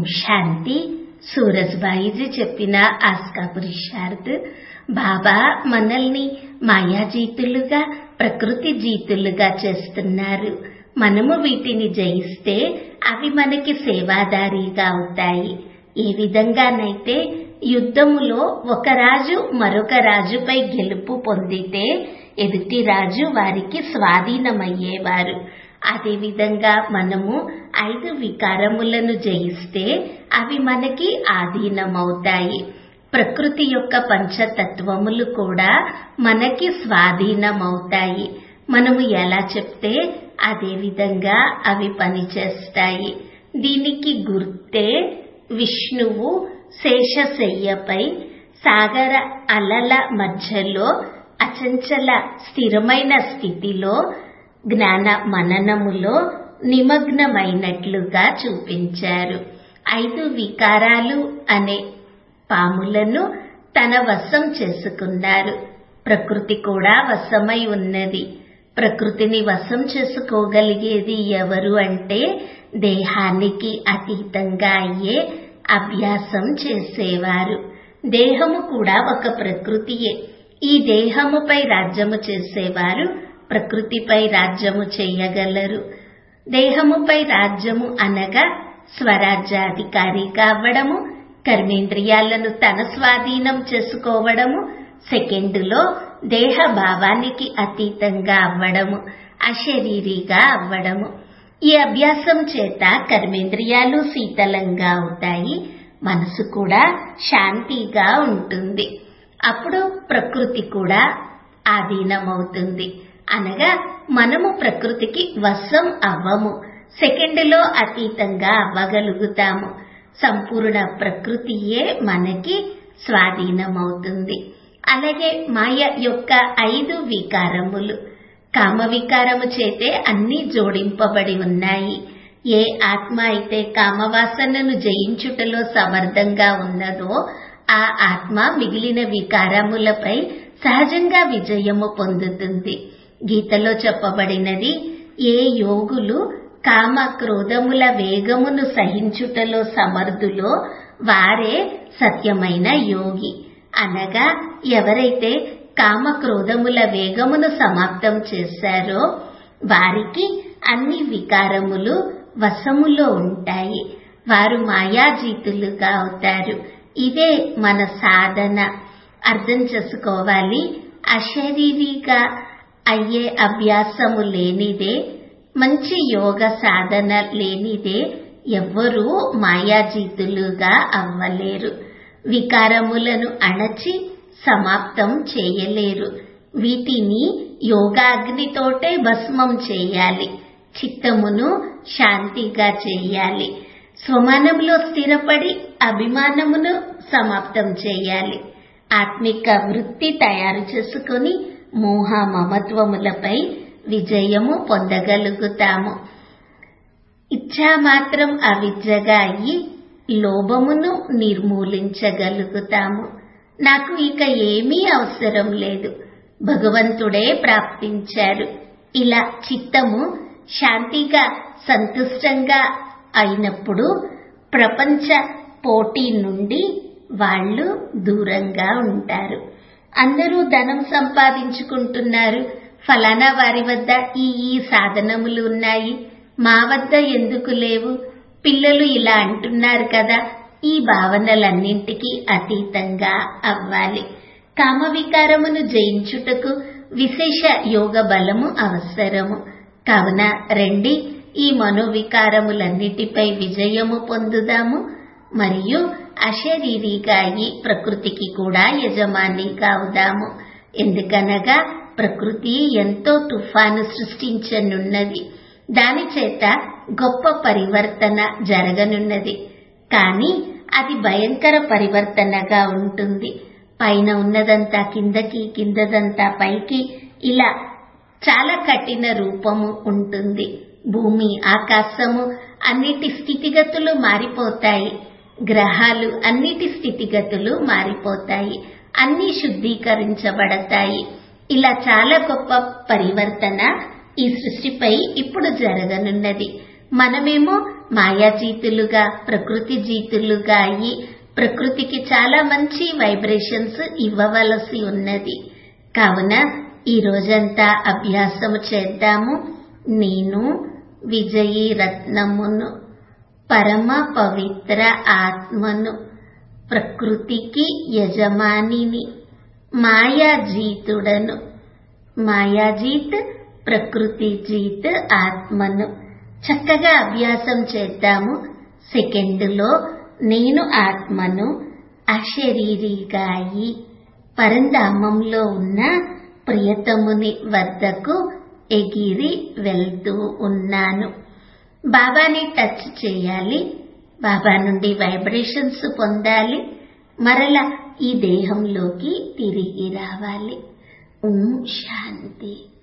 శాంతి సూరజ్బాయిజీ చెప్పిన ఆస్కా పురుషార్థ్ బాబా మనల్ని మాయాజీతులుగా ప్రకృతి జీతులుగా చేస్తున్నారు మనము వీటిని జయిస్తే అవి మనకి సేవాదారీగా అవుతాయి ఏ విధంగానైతే యుద్ధములో ఒక రాజు మరొక రాజుపై గెలుపు పొందితే ఎదుటి రాజు వారికి స్వాధీనమయ్యేవారు అదేవిధంగా మనము ఐదు వికారములను జయిస్తే అవి మనకి ఆధీనమవుతాయి ప్రకృతి యొక్క పంచతత్వములు కూడా మనకి స్వాధీనమవుతాయి మనము ఎలా చెప్తే అదే విధంగా అవి పనిచేస్తాయి దీనికి గుర్తే విష్ణువు శేషశయ్యపై సాగర అలల మధ్యలో అచంచల స్థిరమైన స్థితిలో జ్ఞాన మననములో నిమగ్నమైనట్లుగా చూపించారు ఐదు వికారాలు అనే పాములను తన వశం చేసుకున్నారు ప్రకృతి కూడా వశమై ఉన్నది ప్రకృతిని వశం చేసుకోగలిగేది ఎవరు అంటే దేహానికి అతీతంగా అయ్యే అభ్యాసం చేసేవారు దేహము కూడా ఒక ప్రకృతియే ఈ దేహముపై రాజ్యము చేసేవారు ప్రకృతిపై రాజ్యము చేయగలరు దేహముపై రాజ్యము అనగా స్వరాజ్యాధికారి కావడము కర్మేంద్రియాలను తన స్వాధీనం చేసుకోవడము సెకండులో దేహ భావానికి అతీతంగా అవ్వడము అశరీరిగా అవ్వడము ఈ అభ్యాసం చేత కర్మేంద్రియాలు శీతలంగా అవుతాయి మనసు కూడా శాంతిగా ఉంటుంది అప్పుడు ప్రకృతి కూడా ఆధీనమవుతుంది అనగా మనము ప్రకృతికి వశం అవ్వము సెకండ్లో అతీతంగా అవ్వగలుగుతాము సంపూర్ణ ప్రకృతియే మనకి స్వాధీనమవుతుంది అలాగే మాయ యొక్క ఐదు వికారములు కామ వికారము చేతే అన్ని జోడింపబడి ఉన్నాయి ఏ ఆత్మ అయితే కామవాసనను జయించుటలో సమర్థంగా ఉన్నదో ఆ ఆత్మ మిగిలిన వికారములపై సహజంగా విజయము పొందుతుంది గీతలో చెప్పబడినది ఏ యోగులు కామ క్రోధముల వేగమును సహించుటలో సమర్థులో వారే సత్యమైన యోగి అనగా ఎవరైతే కామ క్రోధముల వేగమును సమాప్తం చేశారో వారికి అన్ని వికారములు వశములో ఉంటాయి వారు మాయాజీతులుగా అవుతారు ఇదే మన సాధన అర్థం చేసుకోవాలి అశరీరిగా అయ్యే అభ్యాసము లేనిదే మంచి యోగ సాధన లేనిదే ఎవ్వరూ మాయాజీతులుగా అవ్వలేరు వికారములను అణచి సమాప్తం చేయలేరు వీటిని యోగాగ్నితోటే భస్మం చేయాలి చిత్తమును శాంతిగా చేయాలి స్వమానంలో స్థిరపడి అభిమానమును సమాప్తం చేయాలి ఆత్మిక వృత్తి తయారు చేసుకుని మోహ మమత్వములపై విజయము పొందగలుగుతాము ఇచ్చా మాత్రం అవిద్యగా అయ్యి లోభమును నిర్మూలించగలుగుతాము నాకు ఇక ఏమీ అవసరం లేదు భగవంతుడే ప్రాప్తించారు ఇలా చిత్తము శాంతిగా సంతుష్టంగా అయినప్పుడు ప్రపంచ పోటీ నుండి వాళ్ళు దూరంగా ఉంటారు అందరూ ధనం సంపాదించుకుంటున్నారు ఫలానా వారి వద్ద ఈ ఈ సాధనములు ఉన్నాయి మా వద్ద ఎందుకు లేవు పిల్లలు ఇలా అంటున్నారు కదా ఈ భావనలన్నింటికీ అతీతంగా అవ్వాలి కామ వికారమును జయించుటకు విశేష యోగ బలము అవసరము కావున రండి ఈ మనోవికారములన్నిటిపై విజయము పొందుదాము మరియు అశరీరిగా ఈ ప్రకృతికి కూడా యజమానిగా అవుదాము ఎందుకనగా ప్రకృతి ఎంతో తుఫాను సృష్టించనున్నది దాని చేత గొప్ప పరివర్తన జరగనున్నది కానీ అది భయంకర పరివర్తనగా ఉంటుంది పైన ఉన్నదంతా కిందకి కిందదంతా పైకి ఇలా చాలా కఠిన రూపము ఉంటుంది భూమి ఆకాశము అన్నిటి స్థితిగతులు మారిపోతాయి గ్రహాలు అన్నిటి స్థితిగతులు మారిపోతాయి అన్ని శుద్ధీకరించబడతాయి ఇలా చాలా గొప్ప పరివర్తన ఈ సృష్టిపై ఇప్పుడు జరగనున్నది మనమేమో మాయాజీతులుగా ప్రకృతి జీతులుగా అయ్యి ప్రకృతికి చాలా మంచి వైబ్రేషన్స్ ఇవ్వవలసి ఉన్నది కావున ఈ రోజంతా అభ్యాసము చేద్దాము నేను విజయీ రత్నమును పరమ పవిత్ర ఆత్మను ప్రకృతికి యజమానిని మాయాజీతుడను మాయాజీత్ ప్రకృతి జీత్ ఆత్మను చక్కగా అభ్యాసం చేద్దాము సెకండులో నేను ఆత్మను అశరీరిగా అయి పరంధామంలో ఉన్న ప్రియతముని వద్దకు ఎగిరి వెళ్తూ ఉన్నాను బాబాని టచ్ చేయాలి బాబా నుండి వైబ్రేషన్స్ పొందాలి మరలా ఈ దేహంలోకి తిరిగి రావాలి ఓం శాంతి